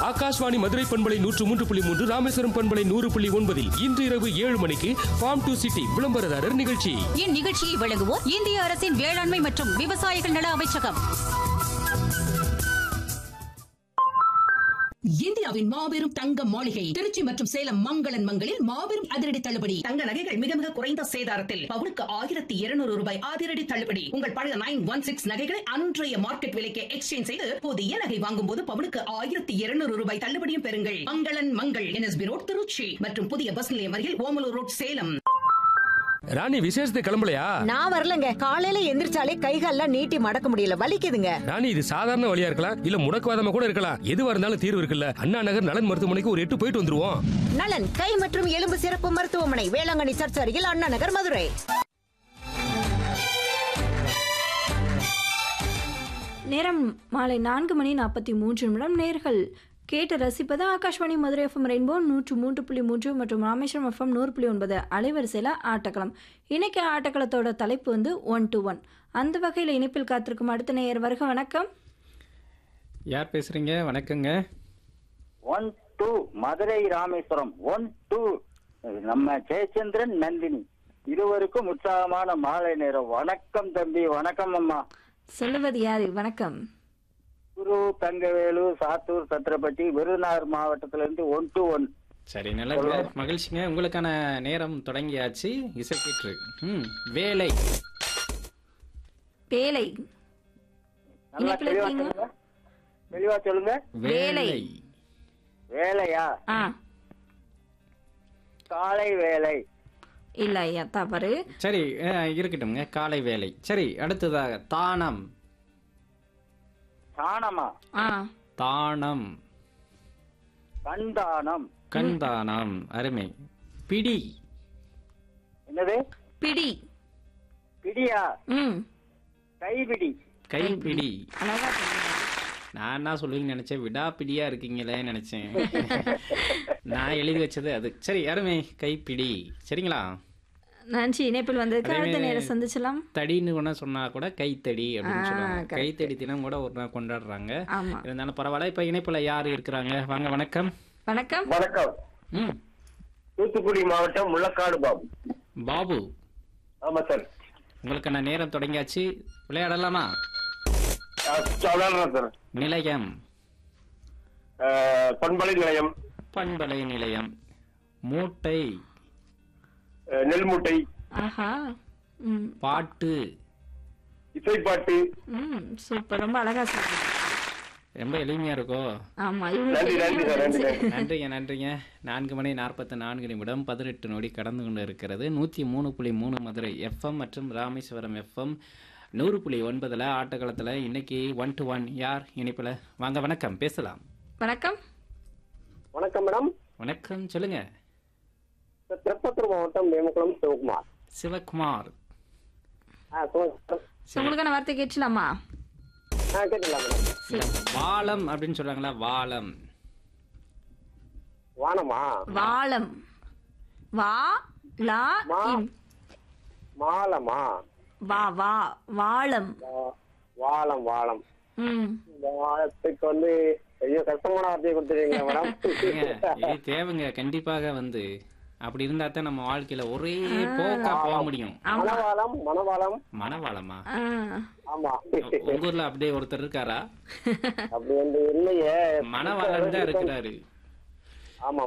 ஆகாஷ்வாணி மதுரை பண்பலை நூற்று மூன்று புள்ளி மூன்று ராமேஸ்வரம் பண்பலை நூறு புள்ளி ஒன்பதில் இன்று இரவு ஏழு மணிக்கு ஃபார்ம் டு சிட்டி விளம்பரதாரர் நிகழ்ச்சி இந்நிகழ்ச்சியை வழங்குவோர் இந்திய அரசின் வேளாண்மை மற்றும் விவசாயிகள் நல அமைச்சகம் இந்தியாவின் மாபெரும் தங்க மாளிகை திருச்சி மற்றும் சேலம் மங்களன் மங்களில் மாபெரும் அதிரடி தள்ளுபடி தங்க நகைகள் மிக மிக குறைந்த சேதாரத்தில் பவுனுக்கு ஆயிரத்தி இருநூறு ரூபாய் அதிரடி தள்ளுபடி உங்கள் பழைய நைன் ஒன் சிக்ஸ் நகைகளை அன்றைய மார்க்கெட் விலைக்கு எக்ஸ்சேஞ்ச் செய்து புதிய நகை வாங்கும் போது பவுனுக்கு ஆயிரத்தி இருநூறு ரூபாய் தள்ளுபடியும் பெறுங்கள் மங்களன் மங்கள் என்எஸ்பி ரோட் திருச்சி மற்றும் புதிய பஸ் நிலையம் அருகில் ஓமலூர் ரோட் சேலம் ராணி விசேஷத்தை கிளம்பலையா நான் வரலங்க காலையில எந்திரிச்சாலே கைகால்லாம் நீட்டி மடக்க முடியல வலிக்குதுங்க ராணி இது சாதாரண வழியா இருக்கலாம் இல்ல முடக்குவாதமா கூட இருக்கலாம் எதுவா இருந்தாலும் தீர்வு இருக்குல்ல அண்ணா நகர் நலன் மருத்துவமனைக்கு ஒரு எட்டு போயிட்டு வந்துருவோம் நலன் கை மற்றும் எலும்பு சிறப்பு மருத்துவமனை வேளாங்கண்ணி சர்ச் அருகில் அண்ணா நகர் மதுரை நேரம் மாலை நான்கு மணி நாற்பத்தி மூன்று நிமிடம் நேர்கள் கேட்டு ரசிப்பது ஆகாஷ்வாணி மதுரை எஃப்எம் ரெயின்போ நூற்று மூன்று புள்ளி மூன்று மற்றும் ராமேஸ்வரம் எஃப்எம் நூறு புள்ளி ஒன்பது அலைவரிசையில் ஆட்டக்களம் இன்னைக்கு ஆட்டக்களத்தோட தலைப்பு வந்து ஒன் டு ஒன் அந்த வகையில் இணைப்பில் காத்திருக்கும் அடுத்த நேயர் வருக வணக்கம் யார் பேசுறீங்க வணக்கங்க one two Madurai Rameswaram one two நம்ம ஜெயச்சந்திரன் நந்தினி இருவருக்கும் உற்சாகமான மாலை நேரம் வணக்கம் தம்பி வணக்கம் அம்மா சொல்லுவது யாரு வணக்கம் குரு தங்கவேலு சாத்தூர் சத்திரப்பட்டி விருதுநகர் மாவட்டத்திலிருந்து ஒன் டூ ஒன் சரி நல்லது மகிழ்ச்சிங்க உங்களுக்கான நேரம் தொடங்கியாச்சு இசை கீற்று ம் வேலை வேலை நல்லா இணைப்பில் தெளிவா இருக்கீங்க சொல்லுங்க தெளிவா சொல்லுங்க வேலை. வேலையா ஆ காலை வேலை இல்ல ஐயா தவறு சரி அஹ், இருக்கட்டும்ங்க காலை வேலை சரி அடுத்ததாக தானம் தானமா ஆ தானம் கண்தானம் கண்தானம் அருமை பிடி என்னது பிடி பிடியா ம் கைபிடி கைப்பிடி அழகா சொன்னீங்க. நான் என்ன சொல்லுவீங்கன்னு நினைச்சேன் விடாப்பிடியா இருக்கீங்களே நினைச்சேன் நான் எழுதி வச்சது அது சரி அருமை கைப்பிடி சரிங்களா நன்றி இணைப்பில் வந்ததுக்கு அதே அடுத்த மாதிரி- நேரம் சந்திச்சலாம் தடின்னு ஒன்றா சொன்னா கூட கைத்தடி அப்படின்னு ஆ, சொல்லுவாங்க correct. கைத்தடி தினம் கூட ஒரு நாள் கொண்டாடுறாங்க ஆமா இருந்தாலும் பரவாயில்ல இப்ப இணைப்புல யார் இருக்கிறாங்க வாங்க வணக்கம் வணக்கம் வணக்கம் ம் தூத்துக்குடி மாவட்டம் முள்ளக்காடு பாபு பாபு ஆமா சார் உங்களுக்கு நான் நேரம் தொடங்கியாச்சு விளையாடலாமா சாதாரண சார் நிலையம் பண்பலை நிலையம் பண்பலை நிலையம் மூட்டை நெல் மூட்டை ஆஹா ம் பாட்டு இசைப்பாட்டு ம் சூப்பர் ரொம்ப அழகா சொல்றீங்க ரொம்ப எளிமையா இருக்கோ ஆமா நன்றி நன்றி சார் நன்றி இவங்களுக்கு நன்றிங்க நன்றிங்க நான்கு மணி நாற்பத்தி நான்கு நிமிடம் பதினெட்டு நொடி கடந்து கொண்டு இருக்கிறது நூற்றி மூணு புள்ளி மூணு மதுரை எஃப்எம் மற்றும் ராமேஸ்வரம் எஃப்எம் நூறு புள்ளி ஒன்பதுல ஆட்டக்களத்தில் இன்னைக்கு ஒன் டு ஒன் யார் இணைப்பில் வாங்க வணக்கம் பேசலாம் வணக்கம் வணக்கம் மேடம் வணக்கம் சொல்லுங்க திருப்பத்தூர் மாவட்டம் நேமக்குளம் சிவகுமார் சிவகுமார் ஆ சொல்லுங்க உங்களுக்கான வார்த்தை கேட்கலாமா ஆ கேட்டுக்கலாம் மேடம் இந்த வாழம் அப்படின்னு சொல்றாங்களா வாழம் வானமா வாழம் வா லா மா. இம். மாலமா வா வா வாழம் வா- வாழம் வாழம் ம் இந்த வாழத்துக்கு வந்து ஐயோ கஷ்டமான வார்த்தையை கொடுத்துருக்கீங்க மேடம் ஏங்க, இது தேவைங்க கண்டிப்பாக வந்து அப்படி இருந்தா தான் நம்ம வாழ்க்கையில ஒரே போக்கா போக முடியும் மணவாளம் மணவாளம் மனவாளமா ஆ ஆமா உங்க ஊர்ல அப்படியே ஒருத்தர் இருக்காரா அப்படி வந்து இல்லையே மனவாளன் தான் இருக்கிறாரு ஆமா